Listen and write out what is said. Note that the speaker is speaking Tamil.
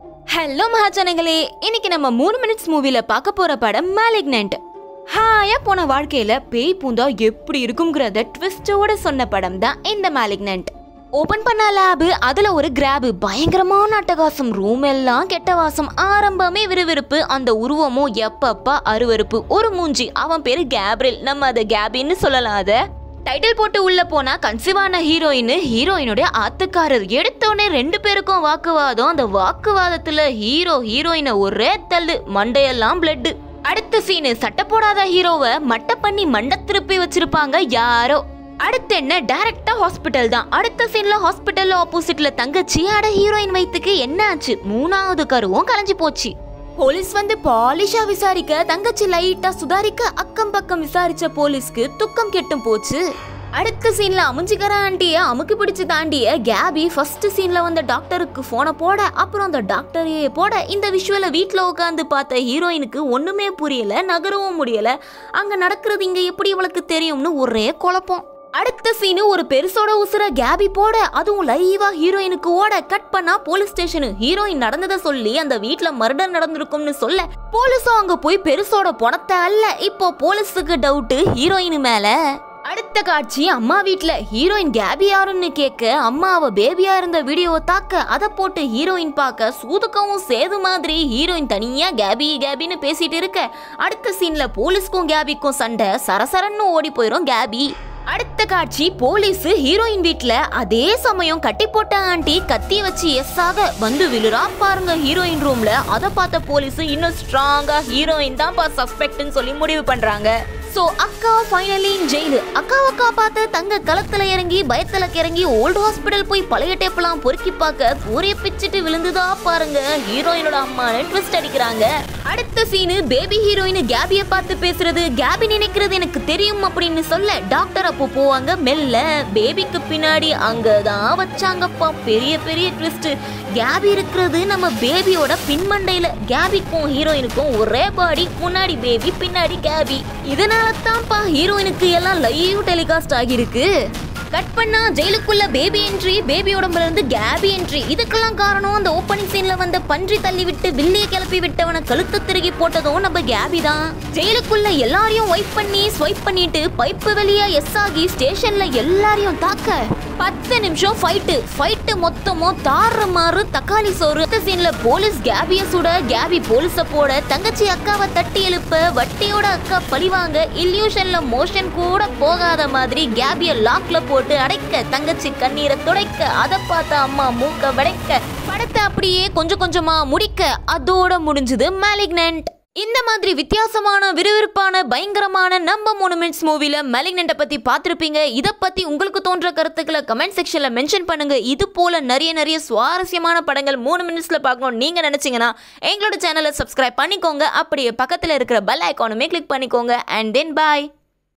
ஹலோ மகாஜனங்களே இன்னைக்கு நம்ம மூணு மினிட்ஸ் மூவில பார்க்க போற படம் மேலிக்னன்ட் ஹாயா போன வாழ்க்கையில பேய் பூந்தா எப்படி இருக்குங்கிறத ட்விஸ்டோட சொன்ன படம் தான் இந்த மேலிக்னன்ட் ஓபன் பண்ண லேபு அதுல ஒரு கிராபு பயங்கரமான அட்டகாசம் ரூம் எல்லாம் கெட்ட வாசம் ஆரம்பமே விறுவிறுப்பு அந்த உருவமும் எப்பப்பா அருவருப்பு ஒரு மூஞ்சி அவன் பேரு கேப்ரில் நம்ம அதை கேபின்னு சொல்லலாம் அதை டைட்டில் போட்டு உள்ள போனா கன்சீவான ஹீரோயின் ஹீரோயினுடைய ஆத்துக்காரர் எடுத்தோடனே ரெண்டு பேருக்கும் வாக்குவாதம் அந்த வாக்குவாதத்துல ஹீரோ ஹீரோயினை ஒரே தள்ளு மண்டையெல்லாம் பிளட் அடுத்த சீனு சட்டை போடாத ஹீரோவை மட்டை பண்ணி மண்டை திருப்பி வச்சிருப்பாங்க யாரோ அடுத்து என்ன டைரக்டா ஹாஸ்பிட்டல் தான் அடுத்த சீன்ல ஹாஸ்பிட்டல்ல ஆப்போசிட்ல தங்கச்சி அட ஹீரோயின் வயித்துக்கு என்ன ஆச்சு மூணாவது கருவும் கலைஞ்சு போச்சு போலீஸ் வந்து பாலிஷா விசாரிக்க தங்கச்சி லைட்டா சுதாரிக்க அக்கம் பக்கம் விசாரிச்ச போலீஸ்க்கு துக்கம் கெட்டும் போச்சு அடுத்த சீன்ல அமுஞ்சிக்கிற ஆண்டிய அமுக்கு பிடிச்சு தாண்டிய கேபி ஃபர்ஸ்ட் சீன்ல வந்த டாக்டருக்கு போனை போட அப்புறம் அந்த டாக்டரையே போட இந்த விஷுவல வீட்ல உட்காந்து பார்த்த ஹீரோயினுக்கு ஒண்ணுமே புரியல நகரவும் முடியல அங்க நடக்கிறது இங்க எப்படி இவளுக்கு தெரியும்னு ஒரே குழப்பம் அடுத்த சீனு ஒரு பெருசோட உசுர கேபி போட அதுவும் லைவா ஹீரோயினுக்கு ஓட கட் பண்ணா போலீஸ் ஸ்டேஷனு ஹீரோயின் நடந்ததை சொல்லி அந்த வீட்ல மர்டர் நடந்திருக்கும்னு சொல்ல போலீஸும் அங்க போய் பெருசோட பணத்தை அல்ல இப்போ போலீஸுக்கு டவுட் ஹீரோயின் மேல அடுத்த காட்சி அம்மா வீட்ல ஹீரோயின் கேபி யாருன்னு கேட்க அம்மா அவ பேபியா இருந்த வீடியோவை தாக்க அதை போட்டு ஹீரோயின் பார்க்க சூதுக்கவும் சேது மாதிரி ஹீரோயின் தனியா கேபி கேபின்னு பேசிட்டு இருக்க அடுத்த சீன்ல போலீஸ்க்கும் கேபிக்கும் சண்டை சரசரன்னு ஓடி போயிரும் கேபி அடுத்த காட்சி போலீஸ் ஹீரோயின் வீட்ல அதே சமயம் கட்டி போட்ட ஆண்டி கத்தி வச்சு எஸ் ஆக வந்து விழுறா பாருங்க ஹீரோயின் ரூம்ல அதை பார்த்த போலீஸ் இன்னும் ஸ்ட்ராங்கா ஹீரோயின் தான் பா சஸ்பெக்ட்னு சொல்லி முடிவு பண்றாங்க சோ அக்கா ஃபைனலி ஜெயிலு அக்கா அக்கா பார்த்து தங்க களத்துல இறங்கி பயத்துல இறங்கி ஓல்டு ஹாஸ்பிடல் போய் பழைய டேப்லாம் பொறுக்கி பார்க்க கூரைய பிச்சுட்டு விழுந்துதா பாருங்க ஹீரோயினோட அம்மான்னு ட்விஸ்ட் அடிக்கிறாங்க அடுத்த சீனு பேபி ஹீரோயின் கேபிய பார்த்து பேசுறது கேபி நினைக்கிறது எனக்கு தெரியும் அப்படின்னு சொல்ல டாக்டர் அப்போ போவாங்க மெல்ல பேபிக்கு பின்னாடி அங்கதான் வச்சாங்கப்பா பெரிய பெரிய ட்விஸ்ட் கேபி இருக்கிறது நம்ம பேபியோட பின்மண்டையில கேபிக்கும் ஹீரோயினுக்கும் ஒரே பாடி முன்னாடி பேபி பின்னாடி கேபி இதனால தான்ப்பா ஹீரோயினுக்கு எல்லாம் லைவ் டெலிகாஸ்ட் ஆகியிருக்கு கட் பண்ணா ஜெயிலுக்குள்ள பேபி என்ட்ரி பேபி உடம்புல இருந்து கேபி என்ட்ரி இதுக்கெல்லாம் காரணம் அந்த ஓப்பனிங் சீன்ல வந்த பன்றி தள்ளி விட்டு வில்லிய கிளப்பி விட்டவன கழுத்து திருகி போட்டதும் நம்ம கேபி தான் ஜெயிலுக்குள்ள எல்லாரையும் ஒய்ப் பண்ணி ஸ்வைப் பண்ணிட்டு பைப்பு வெளியா எஸ் ஆகி ஸ்டேஷன்ல எல்லாரையும் தாக்க பத்து நிமிஷம் ஃபைட்டு ஃபைட்டு மொத்தமும் தாறு மாறு தக்காளி சோறு அடுத்த சீன்ல போலீஸ் கேபிய சுட கேபி போலீஸ போட தங்கச்சி அக்காவை தட்டி எழுப்ப வட்டியோட அக்கா பழிவாங்க இல்யூஷன்ல மோஷன் கூட போகாத மாதிரி கேபிய லாக்ல போட்டு அடைக்க தங்கச்சி கண்ணீரை துடைக்க அதை பார்த்த அம்மா மூக்க வடைக்க படத்தை அப்படியே கொஞ்சம் கொஞ்சமா முடிக்க அதோட முடிஞ்சது மேலிக்னன்ட் இந்த மாதிரி வித்தியாசமான விறுவிறுப்பான பயங்கரமான நம்ம மூணு மினிட்ஸ் மூவில மெலிக்னண்ட்டை பத்தி பார்த்துருப்பீங்க இதை பத்தி உங்களுக்கு தோன்ற கருத்துக்களை கமெண்ட் செக்ஷன்ல மென்ஷன் பண்ணுங்க இது போல நிறைய நிறைய சுவாரஸ்யமான படங்கள் மூணு மினிட்ஸ்ல பார்க்கணும் நீங்க நினைச்சீங்கன்னா எங்களோட சேனலை சப்ஸ்கிரைப் பண்ணிக்கோங்க அப்படியே பக்கத்துல இருக்கிற பெல் ஐக்கானுமே கிளிக் பண்ணிக்கோங்க அண்ட் தென் பாய்